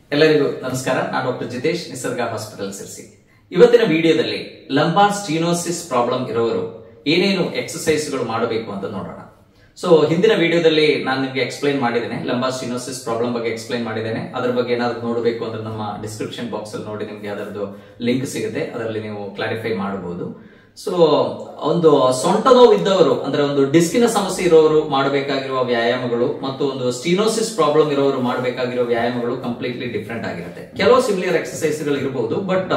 ಎಲ್ಲರಿಗೂ ನಮಸ್ಕಾರ ನಾನು ಡಾಕ್ಟರ್ ಜಿತೇಶ್ ನಿಸರ್ಗ ಹಾಸ್ಪಿಟಲ್ ಸಿರ್ಸಿ ಇವತ್ತಿನ ವಿಡಿಯೋದಲ್ಲಿ ಲಂಬಾರ್ ಸ್ಟೀನೋಸಿಸ್ ಪ್ರಾಬ್ಲಮ್ ಇರೋರು ಏನೇನು ಎಕ್ಸಸೈಸ್ಗಳು ಮಾಡಬೇಕು ಅಂತ ನೋಡೋಣ ಸೊ ಹಿಂದಿನ ವಿಡಿಯೋದಲ್ಲಿ ನಾನು ನಿಮಗೆ ಎಕ್ಸ್ಪ್ಲೈನ್ ಮಾಡಿದ್ದೇನೆ ಲಂಬಾರ್ ಸ್ಟೀನೋಸಿಸ್ ಪ್ರಾಬ್ಲಮ್ ಬಗ್ಗೆ ಎಕ್ಸ್ಪ್ಲೈನ್ ಮಾಡಿದ್ದೇನೆ ಅದ್ರ ಬಗ್ಗೆ ಏನಾದ್ರು ನೋಡಬೇಕು ಅಂದ್ರೆ ನಮ್ಮ ಡಿಸ್ಕ್ರಿಪ್ಷನ್ ಬಾಕ್ಸ್ ಅಲ್ಲಿ ನೋಡಿ ನಿಮಗೆ ಅದರದ್ದು ಲಿಂಕ್ ಸಿಗುತ್ತೆ ಅದರಲ್ಲಿ ನೀವು ಕ್ಲಾರಿಫೈ ಮಾಡಬಹುದು ಸೊ ಒಂದು ಸೊಂಟ ನೋವು ಇದ್ದವರು ಅಂದ್ರೆ ಒಂದು ಡಿಸ್ಕಿನ ಸಮಸ್ಯೆ ಇರೋರು ಮಾಡಬೇಕಾಗಿರುವ ವ್ಯಾಯಾಮಗಳು ಮತ್ತು ಒಂದು ಸ್ಟೀನೋಸಿಸ್ ಪ್ರಾಬ್ಲಮ್ ಇರೋರು ಮಾಡಬೇಕಾಗಿರೋ ವ್ಯಾಯಾಮಗಳು ಕಂಪ್ಲೀಟ್ಲಿ ಡಿಫ್ರೆಂಟ್ ಆಗಿರುತ್ತೆ ಕೆಲವು ಸಿಮಿಲಿಯರ್ ಎಕ್ಸಸೈಸ್ ಗಳು ಇರಬಹುದು ಬಟ್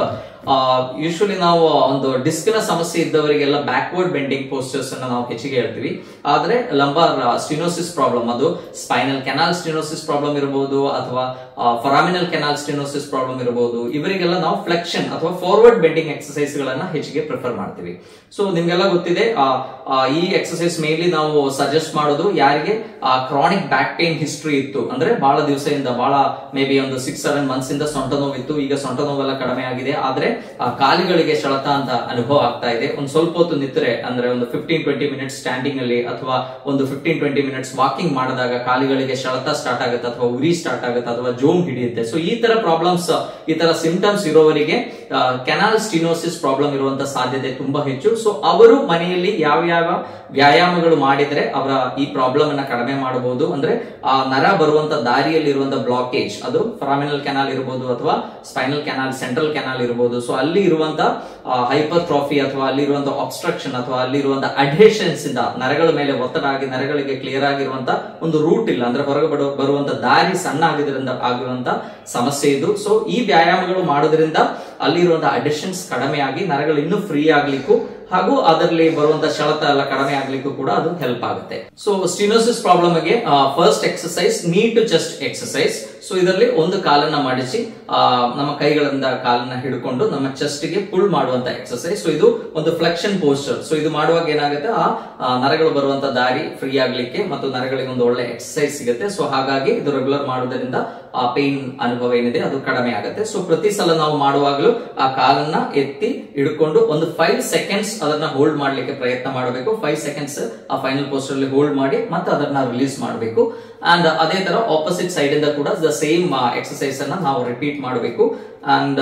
ಯೂಶಲಿ ನಾವು ಒಂದು ಡಿಸ್ಕಿನ ಸಮಸ್ಯೆ ಇದ್ದವರಿಗೆಲ್ಲ ಬ್ಯಾಕ್ವರ್ಡ್ ಬೆಂಡಿಂಗ್ ಪೋಸ್ಟರ್ಸ್ ಅನ್ನ ನಾವು ಹೆಚ್ಚಿಗೆ ಹೇಳ್ತೀವಿ ಆದ್ರೆ ಲಂಬಾರ್ ಸ್ಟಿನೋಸಿಸ್ ಪ್ರಾಬ್ಲಮ್ ಅದು ಸ್ಪೈನಲ್ ಕೆನಾಲ್ ಸ್ಟಿನೋಸಿಸ್ ಪ್ರಾಬ್ಲಮ್ ಇರಬಹುದು ಅಥವಾ ಫರಾಮಿನಲ್ ಕೆನಾಲ್ ಸ್ಟಿನೋಸಿಸ್ ಪ್ರಾಬ್ಲಮ್ ಇರಬಹುದು ಇವರಿಗೆಲ್ಲ ನಾವು ಫ್ಲೆಕ್ಷನ್ ಅಥವಾ ಫಾರ್ವರ್ಡ್ ಬೆಂಡಿಂಗ್ ಎಕ್ಸಸೈಸ್ ಗಳನ್ನ ಹೆಚ್ಚಿಗೆ ಪ್ರಿಫರ್ ಮಾಡ್ತೀವಿ ಸೊ ನಿಮ್ಗೆಲ್ಲ ಗೊತ್ತಿದೆ ಆ, ಆ, ಈ ಎಕ್ಸಸೈಸ್ ಮೇನ್ಲಿ ನಾವು ಸಜೆಸ್ಟ್ ಮಾಡೋದು ಯಾರಿಗೆ ಕ್ರಾನಿಕ್ ಬ್ಯಾಕ್ ಪೇನ್ ಹಿಸ್ಟ್ರಿ ಇತ್ತು ಅಂದ್ರೆ ಬಹಳ ದಿವಸದಿಂದ ಬಹಳ ಮೇ ಬಿ ಒಂದು ಸಿಕ್ಸ್ ಸೆವೆನ್ ಮಂತ್ಸ್ ಇಂದ ಸೊಂಟ ನೋವಿತ್ತು ಈಗ ಸೊಂಟ ನೋವೆಲ್ಲ ಕಡಿಮೆ ಆಗಿದೆ ಆದ್ರೆ ಆ ಕಾಲಿಗಳಿಗೆ ಸೆಳೆತ ಅಂತ ಅನುಭವ ಆಗ್ತಾ ಇದೆ ಒಂದು ಸ್ವಲ್ಪ ಹೊತ್ತು ನಿಂತರೆ ಅಂದ್ರೆ ಒಂದು ಫಿಫ್ಟೀನ್ ಟ್ವೆಂಟಿ ಮಿನಿಟ್ಸ್ ಸ್ಟ್ಯಾಂಡಿಂಗ್ ಅಲ್ಲಿ ಅಥವಾ ಒಂದು ಫಿಫ್ಟೀನ್ ಟ್ವೆಂಟಿ ಮಿನಿಟ್ಸ್ ವಾಕಿಂಗ್ ಮಾಡಿದಾಗ ಕಾಲಿಗಳಿಗೆ ಸೆಳೆತ ಸ್ಟಾರ್ಟ್ ಆಗುತ್ತೆ ಅಥವಾ ಉರಿ ಸ್ಟಾರ್ಟ್ ಆಗುತ್ತೆ ಅಥವಾ ಜೋಮ್ ಹಿಡಿಯುತ್ತೆ ಸೊ ಈ ತರ ಪ್ರಾಬ್ಲಮ್ಸ್ ಈ ತರ ಸಿಂಪ್ಟಮ್ಸ್ ಇರೋವರಿಗೆ ಕೆನಾಲ್ ಸ್ಟಿನೋಸಿಸ್ ಪ್ರಾಬ್ಲಮ್ ಇರುವಂತ ಸಾಧ್ಯತೆ ತುಂಬಾ ಹೆಚ್ಚು ಸೊ ಅವರು ಮನೆಯಲ್ಲಿ ಯಾವ ಯಾವ ವ್ಯಾಯಾಮಗಳು ಮಾಡಿದ್ರೆ ಅವರ ಈ ಪ್ರಾಬ್ಲಮ್ ಅನ್ನ ಕಡಿಮೆ ಮಾಡಬಹುದು ಅಂದ್ರೆ ಆ ನರ ಬರುವಂತ ದಾರಿಯಲ್ಲಿ ಇರುವಂತ ಬ್ಲಾಕೇಜ್ ಅದು ಫರಾಮಿನಲ್ ಕೆನಾಲ್ ಇರಬಹುದು ಅಥವಾ ಸ್ಪೈನಲ್ ಕೆನಾಲ್ ಸೆಂಟ್ರಲ್ ಕೆನಾಲ್ ಇರಬಹುದು ಸೊ ಅಲ್ಲಿ ಇರುವಂತ ಹೈಪರ್ ಟ್ರಾಫಿ ಅಥವಾ ಅಲ್ಲಿ ಇರುವಂತ ಅಬ್ಸ್ಟ್ರಕ್ಷನ್ ಅಥವಾ ಅಲ್ಲಿ ಇರುವಂತ ಅಡ್ಹೇಷನ್ಸ್ ಇಂದ ನರಗಳ ಮೇಲೆ ಒತ್ತಡ ಆಗಿ ನರಗಳಿಗೆ ಕ್ಲಿಯರ್ ಆಗಿರುವಂತ ಒಂದು ರೂಟ್ ಇಲ್ಲ ಅಂದ್ರೆ ಹೊರಗೆ ಬರೋ- ಬರುವಂತ ದಾರಿ ಸಣ್ಣ ಆಗಿದ್ರಿಂದ ಆಗಿರುವಂತ ಸಮಸ್ಯೆ ಇದು ಸೊ ಈ ವ್ಯಾಯಾಮಗಳು ಮಾಡೋದ್ರಿಂದ ಅಲ್ಲಿರುವಂತಹ ಅಡಿಷನ್ಸ್ ಕಡಿಮೆ ಆಗಿ ನರಗಳು ಇನ್ನೂ ಫ್ರೀ ಆಗ್ಲಿಕ್ಕೂ ಹಾಗೂ ಅದರಲ್ಲಿ ಬರುವಂತ ಸೆಳೆತ ಎಲ್ಲ ಕಡಿಮೆ ಆಗ್ಲಿಕ್ಕೂ ಕೂಡ ಅದು ಹೆಲ್ಪ್ ಆಗುತ್ತೆ ಸೊ ಸ್ಟಿನೋಸಿಸ್ ಪ್ರಾಬ್ಲಮ್ ಗೆ first exercise knee to chest exercise so ಇದರಲ್ಲಿ ಒಂದು ಕಾಲನ್ನ ಮಾಡಿಸಿ ಆ, ನಮ್ಮ ಕೈಗಳಿಂದ ಕಾಲನ್ನ ಹಿಡ್ಕೊಂಡು ನಮ್ಮ ಚೆಸ್ಟ್ ಗೆ ಪುಲ್ ಮಾಡುವಂತ ಎಕ್ಸಸೈಸ್ ಸೊ ಇದು ಒಂದು ಫ್ಲೆಕ್ಷನ್ ಪೋಸ್ಟರ್ ಸೊ ಇದು ಮಾಡುವಾಗ ಏನಾಗುತ್ತೆ ಆ ಆ, ನರಗಳು ಬರುವಂತ ದಾರಿ ಫ್ರೀ ಆಗ್ಲಿಕ್ಕೆ ಮತ್ತು ನರಗಳಿಗೆ ಒಂದು ಒಳ್ಳೆ ಎಕ್ಸಸೈಸ್ ಸಿಗುತ್ತೆ ಸೊ ಹಾಗಾಗಿ ಇದು ರೆಗ್ಯುಲರ್ ಮಾಡೋದ್ರಿಂದ ಆ ಪೇನ್ ಅನುಭವ ಏನಿದೆ ಅದು ಕಡಿಮೆ ಆಗುತ್ತೆ ಸೊ ಪ್ರತಿ ಸಲ ನಾವು ಮಾಡುವಾಗಲೂ ಆ ಕಾಲನ್ನ ಎತ್ತಿ ಹಿಡ್ಕೊಂಡು ಒಂದು ಫೈವ್ ಸೆಕೆಂಡ್ಸ್ ಅದನ್ನ ಹೋಲ್ಡ್ ಮಾಡ್ಲಿಕ್ಕೆ ಪ್ರಯತ್ನ ಮಾಡಬೇಕು ಫೈವ್ ಸೆಕೆಂಡ್ಸ್ ಆ ಫೈನಲ್ ಪೋಸ್ಟರ್ ಅಲ್ಲಿ ಹೋಲ್ಡ್ ಮಾಡಿ ಮತ್ತೆ ಅದನ್ನ ರಿಲೀಸ್ ಮಾಡಬೇಕು ಅಂಡ್ ಅದೇ ತರ ಆಪೋಸಿಟ್ ಸೈಡ್ ಇಂದ ಕೂಡ ದ ಸೇಮ್ ಎಕ್ಸಸೈಸ್ ಅನ್ನ ನಾವು ರಿಪೀಟ್ ಮಾಡಬೇಕು ಅಂಡ್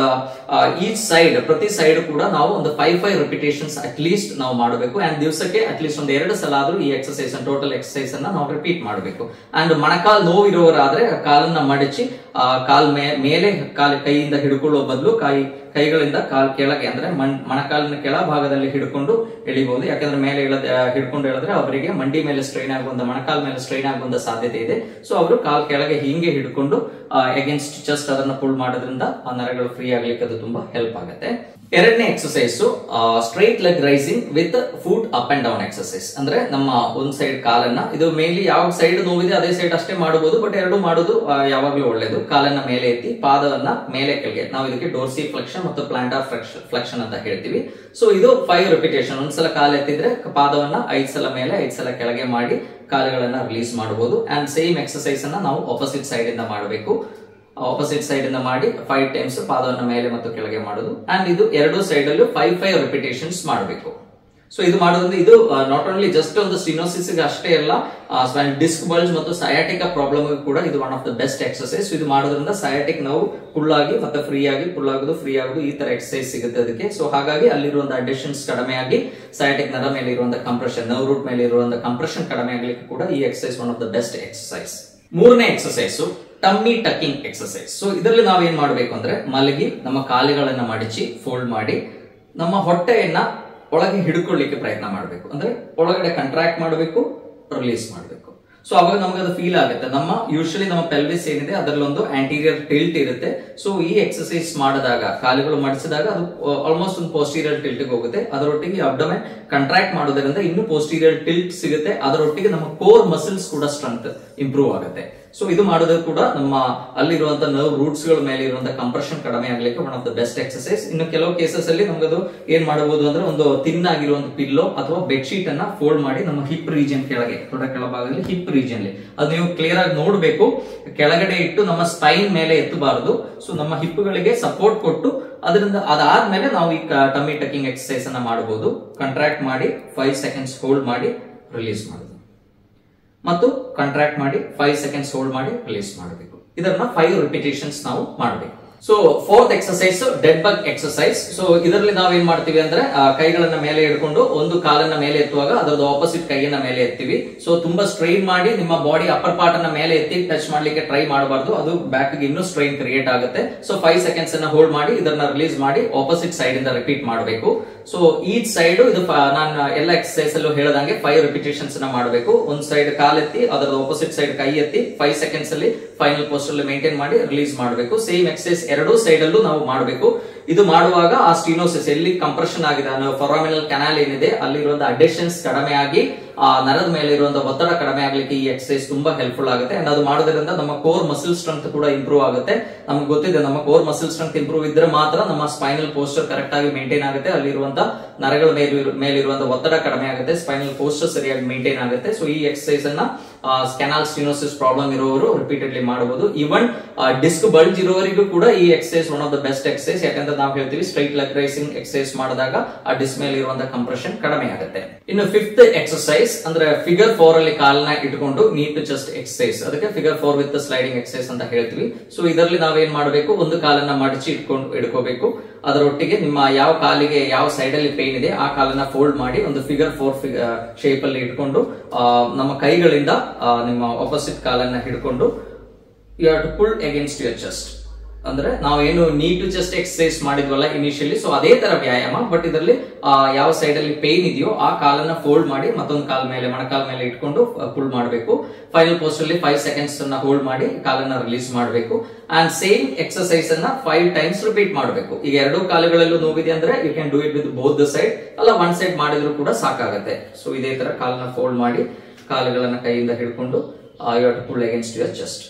ಈಚ್ ಸೈಡ್ ಪ್ರತಿ ಸೈಡ್ ಕೂಡ ನಾವು ಒಂದು five five repetitions at least ನಾವು ಮಾಡಬೇಕು ಅಂಡ್ ದಿವಸಕ್ಕೆ ಅಟ್ ಲೀಸ್ಟ್ ಒಂದು ಎರಡು ಸಲ ಆದ್ರೂ ಈ ಎಕ್ಸಸೈಸ್ ಟೋಟಲ್ ಎಕ್ಸಸೈಸ್ ಅನ್ನ ನಾವು ರಿಪೀಟ್ ಮಾಡಬೇಕು ಅಂಡ್ ಮೊಣಕಾಲ್ ನೋವು ಇರೋರಾದ್ರೆ ಕಾಲನ್ನ ಮಡಚಿ ಆ, ಕಾಲ್ ಮೇ- ಮೇಲೆ ಕಾಲ್ ಕೈಯಿಂದ ಹಿಡ್ಕೊಳ್ಳೋ ಬದಲು ಕೈ ಕೈಗಳಿಂದ ಕಾಲ್ ಕೆಳಗೆ ಅಂದ್ರೆ ಮಣ್- ಮೊಣಕಾಲಿನ ಕೆಳ ಭಾಗದಲ್ಲಿ ಹಿಡ್ಕೊಂಡು ಎಳಿಬಹುದು ಯಾಕಂದ್ರೆ ಮೇಲೆ ಇಳದ ಹಿಡ್ಕೊಂಡು ಹೇಳಿದ್ರೆ ಅವರಿಗೆ ಮಂಡಿ ಮೇಲೆ ಸ್ಟ್ರೈನ್ ಆಗುವಂತ ಮೊಣಕಾಲ್ ಮೇಲೆ ಸ್ಟ್ರೈನ್ ಆಗುವಂತ ಸಾಧ್ಯತೆ ಇದೆ ಸೊ ಅವರು ಕಾಲ್ ಕೆಳಗೆ ಹಿಂಗೆ ಹಿಡ್ಕೊಂಡು ಅಗೇನ್ಸ್ಟ್ ಚೆಸ್ಟ್ ಅದನ್ನ ಪುಲ್ ಮಾಡೋದ್ರಿಂದ ಆ ನರಗಳು ಫ್ರೀ ಆಗ್ಲಿಕ್ಕೆ ಅದು ತುಂಬಾ ಹೆಲ್ಪ್ ಆಗುತ್ತೆ ಎರಡನೇ exercise straight leg raising with foot up and down exercise ಅಂದ್ರೆ ನಮ್ಮ ಒಂದ್ ಸೈಡ್ ಕಾಲನ್ನ ಇದು ಮೇನ್ಲಿ ಯಾವ ಸೈಡ್ ನೋವಿದೆ ಅದೇ ಸೈಡ್ ಅಷ್ಟೇ ಮಾಡಬಹುದು ಬಟ್ ಎರಡು ಮಾಡೋದು ಆ, ಯಾವಾಗ್ಲೂ ಒಳ್ಳೇದು ಕಾಲನ್ನ ಮೇಲೆ ಎತ್ತಿ ಪಾದವನ್ನ ಮೇಲೆ ಕೆಳಗೆ ನಾವು ಇದಕ್ಕೆ ಡೋರ್ಸಿ ಫ್ಲೆಕ್ಷನ್ ಮತ್ತು ಪ್ಲಾಂಟಾರ್ ಫ್ಲೆಕ್ಷನ್ ಅಂತ ಹೇಳ್ತೀವಿ ಸೊ ಇದು ಫೈವ್ ರಿಪಿಟೇಷನ್ ಒಂದ್ಸಲ ಕಾಲು ಎತ್ತಿದ್ರೆ ಪಾದವನ್ನ ಐದ್ ಸಲ ಮೇಲೆ ಐದ್ ಸಲ ಕೆಳಗೆ ಮಾಡಿ ಕಾಲುಗಳನ್ನ ರಿಲೀಸ್ ಮಾಡಬಹುದು ಅಂಡ್ ಸೇಮ್ ಎಕ್ಸಸೈಸ್ ಅನ್ನ ನಾವು ಆಪೋಸಿಟ್ ಸೈಡ್ ಇಂದ ಮಾಡಬೇಕು ಆಪೋಸಿಟ್ ಸೈಡ್ ಇಂದ ಮಾಡಿ ಫೈವ್ ಟೈಮ್ಸ್ ಪಾದವನ್ನು ಮೇಲೆ ಮತ್ತು ಕೆಳಗೆ ಮಾಡೋದು ಅಂಡ್ ಇದು ಎರಡು ಸೈಡ್ ಅಲ್ಲೂ ಫೈವ್ ಫೈವ್ ರಿಪಿಟೇಷನ್ಸ್ ಮಾಡಬೇಕು ಸೊ ಇದು ಮಾಡೋದ್ರಿಂದ ಇದು ನಾಟ್ ಓನ್ಲಿ ಜಸ್ಟ್ ಒಂದು ಸ್ಟಿನೋಸಿಸ್ ಅಷ್ಟೇ ಅಲ್ಲ ಡಿಸ್ಕ್ ಬಲ್ಸ್ ಮತ್ತು ಸಯಾಟಿಕ್ ಪ್ರಾಬ್ಲಮ್ ಕೂಡ ಇದು one of the best exercise ಇದು ಮಾಡೋದ್ರಿಂದ ಸಯಾಟಿಕ್ ನಾವು ಫುಲ್ ಆಗಿ ಮತ್ತೆ ಫ್ರೀ ಆಗಿ ಫುಲ್ ಆಗೋದು ಫ್ರೀ ಆಗೋದು ಈ ತರ ಎಕ್ಸಸೈಸ್ ಸಿಗುತ್ತೆ ಅದಕ್ಕೆ ಸೊ ಹಾಗಾಗಿ ಅಲ್ಲಿರುವಂತಹ ಅಡಿಷನ್ಸ್ ಕಡಿಮೆ ಆಗಿ ಸಯಾಟಿಕ್ ನರ ಮೇಲೆ ಇರುವಂತಹ ಕಂಪ್ರೆಷನ್ ನವ್ ರೂಟ್ ಮೇಲೆ ಇರುವಂತಹ ಕಂಪ್ರೆಷನ್ ಕಡಿಮೆ ಆಗ್ಲಿಕ್ಕೆ ಕೂಡ ಈ exercise one of the best exercise ಮೂರನೇ exercise tummy tucking exercise so ಇದರಲ್ಲಿ ನಾವು ಏನ್ ಮಾಡಬೇಕು ಅಂದ್ರೆ ಮಲಗಿ ನಮ್ಮ ಕಾಲುಗಳನ್ನ ಮಡಚಿ ಫೋಲ್ಡ್ ಮಾಡಿ ನಮ್ಮ ಹೊಟ್ಟೆಯನ್ನ ಒಳಗೆ ಹಿಡ್ಕೊಳ್ಳಿಕ್ಕೆ ಪ್ರಯತ್ನ ಮಾಡಬೇಕು ಅಂದ್ರೆ ಒಳಗಡೆ ಕಂಟ್ರಾಕ್ಟ್ ಮಾಡಬೇಕು ರಿಲೀಸ್ ಮಾಡಬೇಕು ಸೊ ಅವಾಗ ನಮಗೆ ಅದು ಫೀಲ್ ಆಗುತ್ತೆ ನಮ್ಮ ಯೂಶಲಿ ನಮ್ಮ ಪೆಲ್ವಿಸ್ ಏನಿದೆ ಅದರಲ್ಲಿ ಒಂದು ಆಂಟೀರಿಯರ್ ಟಿಲ್ಟ್ ಇರುತ್ತೆ ಸೊ ಈ ಎಕ್ಸಸೈಸ್ ಮಾಡಿದಾಗ ಕಾಲುಗಳು ಮಡಿಸಿದಾಗ ಅದು ಆಲ್ಮೋಸ್ಟ್ ಒಂದು ಪೋಸ್ಟೀರಿಯರ್ ಟಿಲ್ಟ್ ಹೋಗುತ್ತೆ ಅದರೊಟ್ಟಿಗೆ ಅಬ್ಡಮೆನ್ ಕಂಟ್ರಾಕ್ಟ್ ಮಾಡೋದ್ರಿಂದ ಇನ್ನು ಪೋಸ್ಟೀರಿಯರ್ ಟಿಲ್ಟ್ ಸಿಗುತ್ತೆ ಅದರೊಟ್ಟಿಗೆ ನಮ್ಮ ಕೋರ್ ಮಸಿಲ್ಸ್ ಕೂಡ ಸ್ಟ್ರೆಂತ್ ಇಂಪ್ರೂವ್ ಆಗುತ್ತೆ ಸೊ ಇದು ಮಾಡೋದು ಕೂಡ ನಮ್ಮ ಅಲ್ಲಿರುವಂತ ನರ್ವ್ ರೂಟ್ಸ್ ಗಳ ಮೇಲೆ ಇರುವಂತ ಕಂಪ್ರೆಷನ್ ಕಡಿಮೆ ಆಗ್ಲಿಕ್ಕೆ one of the best exercise ಇನ್ನು ಕೆಲವು ಕೇಸಸ್ ಅಲ್ಲಿ ನಮಗದು ಏನ್ ಮಾಡಬಹುದು ಅಂದ್ರೆ ಒಂದು ತಿನ್ ಆಗಿರುವಂತ ಪಿಲ್ಲೋ ಅಥವಾ ಬೆಡ್ಶೀಟ್ ಅನ್ನ ಫೋಲ್ಡ್ ಮಾಡಿ ನಮ್ಮ ಹಿಪ್ ರೀಜನ್ ಕೆಳಗೆ ತೊಡೆ ಕೆಳಭಾಗದಲ್ಲಿ ಹಿಪ್ ರೀಜನ್ ಅದು ನೀವು ಕ್ಲಿಯರ್ ಆಗಿ ನೋಡ್ಬೇಕು ಕೆಳಗಡೆ ಇಟ್ಟು ನಮ್ಮ ಸ್ಪೈನ್ ಮೇಲೆ ಎತ್ತಬಾರದು ಸೊ ನಮ್ಮ ಹಿಪ್ ಗಳಿಗೆ ಸಪೋರ್ಟ್ ಕೊಟ್ಟು ಅದರಿಂದ ಅದಾದ್ಮೇಲೆ ನಾವು ಈ ಟಮ್ಮಿ ಟಕ್ಕಿಂಗ್ ಎಕ್ಸಸೈಸ್ ಅನ್ನ ಮಾಡಬಹುದು ಕಂಟ್ರಾಕ್ಟ್ ಮಾಡಿ ಫೈವ್ ಸೆಕೆಂಡ್ಸ್ ಹೋಲ್ಡ್ ಮಾಡಿ ರಿಲೀಸ್ ಮಾಡುದು ಮತ್ತು ಕಾಂಟ್ರಾಕ್ಟ್ ಮಾಡಿ ಫೈವ್ ಸೆಕೆಂಡ್ಸ್ ಹೋಲ್ಡ್ ಮಾಡಿ ರಿಲೀಸ್ ಮಾಡಬೇಕು ಇದನ್ನ ಫೈವ್ ರಿಪಿಟೇಷನ್ಸ್ ನಾವು ಮಾಡಬೇಕು so fourth exercise dead bug exercise so ಇದರಲ್ಲಿ ನಾವೇನ್ ಮಾಡ್ತೀವಿ ಅಂದ್ರೆ ಆ, ಕೈಗಳನ್ನ ಮೇಲೆ ಇಟ್ಕೊಂಡು ಒಂದು ಕಾಲನ್ನ ಮೇಲೆ ಎತ್ತುವಾಗ ಅದರದ್ದು ಆಪೋಸಿಟ್ ಕೈಯನ್ನ ಮೇಲೆ ಎತ್ತೀವಿ ಸೊ ತುಂಬಾ ಸ್ಟ್ರೈನ್ ಮಾಡಿ ನಿಮ್ಮ ಬಾಡಿ ಅಪ್ಪರ್ ಪಾರ್ಟ್ ಅನ್ನ ಮೇಲೆ ಎತ್ತಿ ಟಚ್ ಮಾಡ್ಲಿಕ್ಕೆ ಟ್ರೈ ಮಾಡಬಾರ್ದು ಅದು ಬ್ಯಾಕ್ ಗೆ ಇನ್ನೂ ಸ್ಟ್ರೈನ್ ಕ್ರಿಯೇಟ್ ಆಗುತ್ತೆ ಸೊ ಫೈವ್ ಸೆಕೆಂಡ್ಸ್ ಅನ್ನ ಹೋಲ್ಡ್ ಮಾಡಿ ಇದನ್ನ ರಿಲೀಸ್ ಮಾಡಿ ಆಪೋಸಿಟ್ ಸೈಡ್ ಇಂದ ರಿಪೀಟ್ ಮಾಡಬೇಕು ಸೊ ಈಚ್ ಸೈಡ್ ಇದು ಫ- ನಾನು ಎಲ್ಲ ಎಕ್ಸಸೈಸ್ ಅಲ್ಲೂ ಹೇಳದಂಗೆ ಫೈವ್ ರಿಪಿಟೇಷನ್ಸ್ ನ ಮಾಡಬೇಕು ಒಂದ್ ಸೈಡ್ ಕಾಲೆತ್ತಿ ಅದರ ಆಪೋಸಿಟ್ ಸೈಡ್ ಕೈ ಎತ್ತಿ ಫೈವ್ ಸೆಕೆಂಡ್ಸ್ ಅಲ್ಲಿ ಫೈನಲ್ ಪೋಸ್ಟ್ ಅಲ್ಲಿ ಮೇಂಟೈನ್ ಮಾಡಿ ರಿಲೀಸ್ ಮಾಡಬೇಕು ಸೇಮ್ ಎಕ್ಸಸೈಸ್ ಎರಡೂ ಸೈಡ್ ಅಲ್ಲೂ ನಾವು ಮಾಡಬೇಕು ಇದು ಮಾಡುವಾಗ ಆ ಸ್ಟೀನೋಸಿಸ್ ಎಲ್ಲಿ ಕಂಪ್ರೆಷನ್ ಆಗಿದೆ ಅನ್ನೋ ಫೊರಾಮಿನಲ್ ಕೆನಾಲ್ ಏನಿದೆ ಅಲ್ಲಿರುವಂತ ಅಡಿಷನ್ಸ್ ಕಡಿಮೆ ಆಗಿ ಆ ನರದ ಮೇಲೆ ಇರುವಂತಹ ಒತ್ತಡ ಕಡಿಮೆ ಆಗ್ಲಿಕ್ಕೆ ಈ ಎಕ್ಸಸೈಸ್ ತುಂಬಾ ಹೆಲ್ಪ್ಫುಲ್ ಆಗುತ್ತೆ ಅಂಡ್ ಅದು ಮಾಡೋದ್ರಿಂದ ನಮ್ಮ ಕೋರ್ ಮಸಿಲ್ ಸ್ಟ್ರೆಂತ್ ಕೂಡ ಇಂಪ್ರೂವ್ ಆಗುತ್ತೆ ನಮ್ಗೆ ಗೊತ್ತಿದೆ ನಮ್ಮ ಕೋರ್ ಮಸಿಲ್ ಸ್ಟ್ರೆಂತ್ ಇಂಪ್ರೂವ್ ಇದ್ರೆ ಮಾತ್ರ ನಮ್ಮ ಸ್ಪೈನಲ್ ಪೋಸ್ಟರ್ ಕರೆಕ್ಟ್ ಆಗಿ ಮೇಂಟೈನ್ ಆಗುತ್ತೆ ಅಲ್ಲಿರುವಂತ ನರಗಳ ಮೇಲೆ ಮೇಲಿರುವಂತ ಒತ್ತಡ ಕಡಿಮೆ ಆಗುತ್ತೆ ಸ್ಪೈನಲ್ ಪೋಸ್ಟರ್ ಸರಿಯಾಗಿ ಮೇಂಟೈನ್ ಆಗುತ್ತೆ ಸೊ ಈ ಎಕ್ಸಸೈಸ್ ಅನ್ನ ಸ್ಕೆನಾಲ್ ಸ್ಟಿನೋಸಿಸ್ ಪ್ರಾಬ್ಲಮ್ ಇರುವವರು ರಿಪೀಟೆಡ್ಲಿ ಮಾಡಬಹುದು ಇವನ್ ಡಿಸ್ಕ್ ಬಲ್ಜ್ ಇರುವವರಿಗೂ ಕೂಡ ಈ exercise one of the best exercise ಯಾಕಂದ್ರೆ ನಾವು ಹೇಳ್ತೀವಿ ಸ್ಟ್ರೈಟ್ ಲೆಗ್ ರೈಸಿಂಗ್ ಎಕ್ಸಸೈಸ್ ಮಾಡಿದಾಗ ಆ ಡಿಸ್ಕ್ ಮೇಲೆ ಇರುವಂತಹ ಕಂಪ್ರೆಷನ್ ಕಡಿಮೆ ಆಗುತ್ತೆ ಇನ್ನು ಫಿಫ್ತ್ ಎಕ್ಸಸೈಸ್ ಅಂದ್ರೆ ಫಿಗರ್ ಫೋರ್ ಅಲ್ಲಿ ಕಾಲನ್ನ ಇಟ್ಕೊಂಡು ನೀಟ್ ಟು ಜಸ್ಟ್ ಎಕ್ಸಸೈಸ್ ಅದಕ್ಕೆ figure four with sliding exercise ಅಂತ ಹೇಳ್ತೀವಿ ಸೊ ಇದರಲ್ಲಿ ನಾವೇನ್ ಮಾಡಬೇಕು ಒಂದು ಕಾಲನ್ನ ಮಡಚಿ ಇಟ್ಕೊಂಡು ಇಟ್ಕೋಬೇಕು ಅದರೊಟ್ಟಿಗೆ ನಿಮ್ಮ ಯಾವ ಕಾಲಿಗೆ ಯಾವ ಸೈಡ್ ಅಲ್ಲಿ ಪೇನ್ ಇದೆ ಆ ಕಾಲನ್ನ ಫೋಲ್ಡ್ ಮಾಡಿ ಒಂದು ಫಿಗರ್ ಫೋರ್ ಶೇಪ್ ಅಲ್ಲಿ ಇಟ್ಕೊಂಡು ಆ, ನಮ್ಮ ಕೈಗಳಿಂದ ಆ, ನಿಮ್ಮ ಆಪೋಸಿಟ್ ಕಾಲನ್ನ ಹಿಡ್ಕೊಂಡು you have to pull against your chest ಅಂದ್ರೆ ನಾವೇನು ನೀ ಟು ಚೆಸ್ಟ್ ಎಕ್ಸಸೈಸ್ ಮಾಡಿದ್ವಲ್ಲ ಇನಿಷಿಯಲಿ ಸೊ ಅದೇ ತರ ವ್ಯಾಯಾಮ ಬಟ್ ಇದರಲ್ಲಿ ಆ, ಯಾವ ಸೈಡ್ ಅಲ್ಲಿ ಪೇನ್ ಇದೆಯೋ ಆ ಕಾಲನ್ನ ಫೋಲ್ಡ್ ಮಾಡಿ ಮತ್ತೊಂದು ಕಾಲ್ ಮೇಲೆ ಮೊಣಕಾಲ್ ಮೇಲೆ ಇಟ್ಕೊಂಡು ಪುಲ್ ಮಾಡಬೇಕು ಫೈನಲ್ ಪೋಸ್ಟ್ ಅಲ್ಲಿ ಫೈವ್ ಸೆಕೆಂಡ್ಸ್ ಅನ್ನ ಹೋಲ್ಡ್ ಮಾಡಿ ಕಾಲನ್ನ ರಿಲೀಸ್ ಮಾಡಬೇಕು ಅಂಡ್ ಸೇಮ್ ಎಕ್ಸಸೈಸ್ ಅನ್ನ ಫೈವ್ ಟೈಮ್ಸ್ ರಿಪೀಟ್ ಮಾಡಬೇಕು ಈಗ ಎರಡೂ ಕಾಲುಗಳಲ್ಲೂ ನೋವಿದೆ ಅಂದ್ರೆ you can do it with both the side ಅಲ್ಲ ಒನ್ ಸೈಡ್ ಮಾಡಿದ್ರು ಕೂಡ ಸಾಕಾಗುತ್ತೆ ಸೊ ಇದೇ ತರ ಕಾಲನ್ನ ಫೋಲ್ಡ್ ಮಾಡಿ ಕಾಲುಗಳನ್ನ ಕೈಯಿಂದ ಹಿಡ್ಕೊಂಡು you have to pull against your chest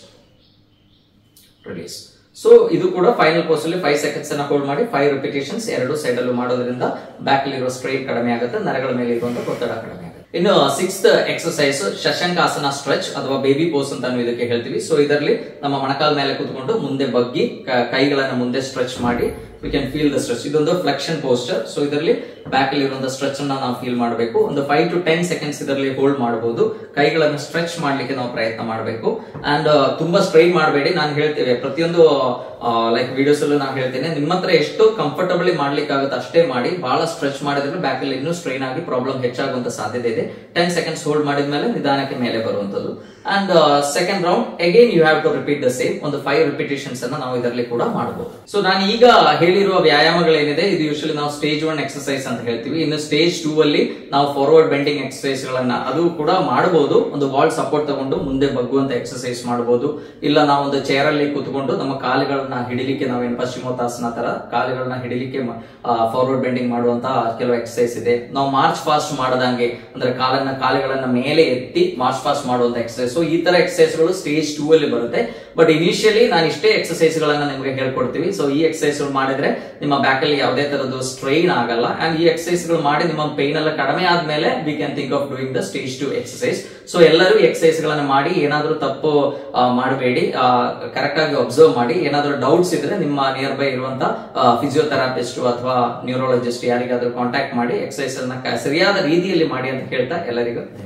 release so ಇದು ಕೂಡ ಫೈನಲ್ ಕೋರ್ಸ್ ಅಲ್ಲಿ ಫೈವ್ ಸೆಕೆಂಡ್ಸ್ ಅನ್ನ ಹೋಲ್ಡ್ ಮಾಡಿ ಫೈವ್ ರಿಪಿಟೇಷನ್ಸ್ ಎರಡು ಸೈಡ್ ಅಲ್ಲೂ ಮಾಡೋದ್ರಿಂದ ಬ್ಯಾಕ್ ಅಲ್ಲಿರುವ ಸ್ಟ್ರೈನ್ ಕಡಿಮೆ ಆಗುತ್ತೆ ನರಗಳ ಮೇಲೆ ಇರುವಂತ ಒತ್ತಡ ಕಡಿಮೆ ಆಗುತ್ತೆ ಇನ್ನು ಸಿಕ್ಸ್ತ್ ಎಕ್ಸಸೈಸ್ ಶಶಂಕಾಸನ ಸ್ಟ್ರೆಚ್ ಅಥವಾ ಬೇಬಿ ಪೋಸ್ ಅಂತ ನಾವು ಇದಕ್ಕೆ ಹೇಳ್ತೀವಿ ಸೊ ಇದರಲ್ಲಿ ನಮ್ಮ ಮೊಣಕಾಲ್ ಮೇಲೆ ಕೂತ್ಕೊಂಡು ಮುಂದೆ ಬಗ್ಗಿ ಕ- ಕೈಗಳನ್ನ ಮುಂದೆ ಸ್ಟ್ರೆಚ್ ಮಾಡಿ we can feel the stretch ಇದೊಂದು ಫ್ಲೆಕ್ಷನ್ ಪೋಸ್ಟರ್ ಸೊ ಇದರಲ್ಲಿ ಬ್ಯಾಕ್ ಅಲ್ಲಿ ಇರುವಂತಹ ಸ್ಟ್ರೆಚ್ ಅನ್ನ ನಾವು ಫೀಲ್ ಮಾಡಬೇಕು ಒಂದು ಫೈವ್ ಟು ಟೆನ್ ಸೆಕೆಂಡ್ಸ್ ಇದರಲ್ಲಿ ಹೋಲ್ಡ್ ಮಾಡಬಹುದು ಕೈಗಳನ್ನು ಸ್ಟ್ರೆಚ್ ಮಾಡ್ಲಿಕ್ಕೆ ನಾವು ಪ್ರಯತ್ನ ಮಾಡಬೇಕು ಅಂಡ್ ತುಂಬಾ ಸ್ಟ್ರೈನ್ ಮಾಡಬೇಡಿ ನಾನು ಹೇಳ್ತೇವೆ ಪ್ರತಿಯೊಂದು ಲೈಕ್ ವಿಡಿಯೋಸ್ ಅಲ್ಲೂ ನಾನು ಹೇಳ್ತೇನೆ ನಿಮ್ಮ ಹತ್ರ ಎಷ್ಟು ಕಂಫರ್ಟಬಲಿ ಮಾಡ್ಲಿಕ್ಕೆ ಆಗುತ್ತೆ ಅಷ್ಟೇ ಮಾಡಿ ಬಹಳ ಸ್ಟ್ರೆಚ್ ಮಾಡಿದ್ರೆ ಬ್ಯಾಕ್ ಅಲ್ಲಿ ಇನ್ನೂ ಸ್ಟ್ರೈನ್ ಆಗಿ ಪ್ರಾಬ್ಲಮ್ ಹೆಚ್ಚಾಗುವಂತ ಸಾಧ್ಯತೆ ಇದೆ ಟೆನ್ ಸೆಕೆಂಡ್ಸ್ ಹೋಲ್ಡ್ ಮಾಡಿದ್ಮೇಲೆ ನಿಧಾನಕ್ಕೆ ಮೇಲೆ ಬರುವಂತದ್ದು and second round again you have to repeat the same ಒಂದು ಫೈವ್ ರಿಪಿಟೇಷನ್ಸ್ ಅನ್ನ ನಾವು ಇದರಲ್ಲಿ ಕೂಡ ಮಾಡಬಹುದು ಸೊ ನಾನು ಈಗ ಹೇಳಿರುವ ವ್ಯಾಯಾಮಗಳೇನಿದೆ ಇದು ಯೂಶಲಿ ನಾವು ಸ್ಟೇಜ್ ಒನ್ ಎಕ್ಸರ್ಸೈಸ್ ಅಂತ ಹೇಳ್ತೀವಿ ಇನ್ನು ಸ್ಟೇಜ್ ಟೂ ಅಲ್ಲಿ ನಾವು ಫಾರ್ವರ್ಡ್ ಬೆಂಡಿಂಗ್ ಎಕ್ಸರ್ಸೈಸ್ ಗಳನ್ನ ಅದು ಕೂಡ ಮಾಡಬಹುದು ಒಂದು ವಾಲ್ ಸಪೋರ್ಟ್ ತಗೊಂಡು ಮುಂದೆ ಬಗ್ಗುವಂತ ಎಕ್ಸರ್ಸೈಸ್ ಮಾಡಬಹುದು ಇಲ್ಲ ನಾವು ಒಂದು ಚೇರ್ ಅಲ್ಲಿ ಕೂತ್ಕೊಂಡು ನಮ್ಮ ಕಾಲುಗಳನ್ನ ಹಿಡಿಲಿಕ್ಕೆ ನಾವೇನು ಪಶ್ಚಿಮೋತ್ತಾಸನ ತರ ಕಾಲುಗಳನ್ನ ಹಿಡಿಲಿಕ್ಕೆ ಫಾರ್ವರ್ಡ್ ಬೆಂಡಿಂಗ್ ಮಾಡುವಂತ ಕೆಲವು ಎಕ್ಸರ್ಸೈಸ್ ಇದೆ ನಾವು ಮಾರ್ಚ್ ಫಾಸ್ಟ್ ಮಾಡದಂಗೆ ಅಂದ್ರೆ ಕಾಲನ್ನ ಕಾಲುಗಳನ್ನ ಮೇಲೆ ಎತ್ತಿ ಮಾರ್ಚ್ ಫಾಸ್ಟ್ ಮಾಡುವಂತ ಎಕ್ಸರ್ಸೈಸ್ ಸೊ ಈ ತರ ಎಕ್ಸರ್ಸೈಸ್ ಗಳು ಸ್ಟೇಜ್ ಟೂ ಅಲ್ಲಿ ಬರುತ್ತೆ ಬಟ್ ಇನಿಷಿಯಲಿ ನಾನು ಇಷ್ಟೇ ಎಕ್ಸರ್ಸೈಸ್ ಗಳನ್ನ ನಿಮಗೆ ಹೇಳ್ಕೊಡ್ತೀವಿ ಸೊ ಈ ಎಕ್ಸರ್ಸೈಸ್ ಗಳು ಮಾಡಿದ್ರೆ ನಿಮ್ಮ ಬ್ಯಾಕ್ ಅಲ್ಲಿ ಯಾವುದೇ ತರದ್ದು ಸ್ಟ್ರೈನ್ ಆಗಲ್ಲ ಅಂಡ್ ಈ ಎಕ್ಸರ್ಸೈಸ್ ಗಳು ಮಾಡಿ ನಿಮ್ಮ ಪೈನ್ ಎಲ್ಲ ಕಡಿಮೆ ಆದ್ಮೇಲೆ we can think of doing the stage two exercise so ಎಲ್ಲರೂ ಎಕ್ಸರ್ಸೈಸ್ ಗಳನ್ನ ಮಾಡಿ ಏನಾದ್ರೂ ತಪ್ಪು ಮಾಡಬೇಡಿ ಕರೆಕ್ಟ್ ಆಗಿ ಅಬ್ಸರ್ವ್ ಮಾಡಿ ಏನಾದ್ರೂ ಡೌಟ್ಸ್ ಇದ್ರೆ ನಿಮ್ಮ ನಿಯರ್ ಬೈ ಇರುವಂತ ಫಿಸಿಯೋಥೆರಾಪಿಸ್ಟ್ ಅಥವಾ ನ್ಯೂರೋಲಜಿಸ್ಟ್ ಯಾರಿಗಾದ್ರೂ ಕಾಂಟ್ಯಾಕ್ಟ್ ಮಾಡಿ ಎಕ್ಸರ್ಸೈಸ್ ಅನ್ನ ಕ- ಸರಿಯಾದ ರೀತಿಯಲ್ಲಿ ಮಾಡಿ ಅಂತ ಹೇಳ್ತಾ ಎಲ್ಲರಿಗೂ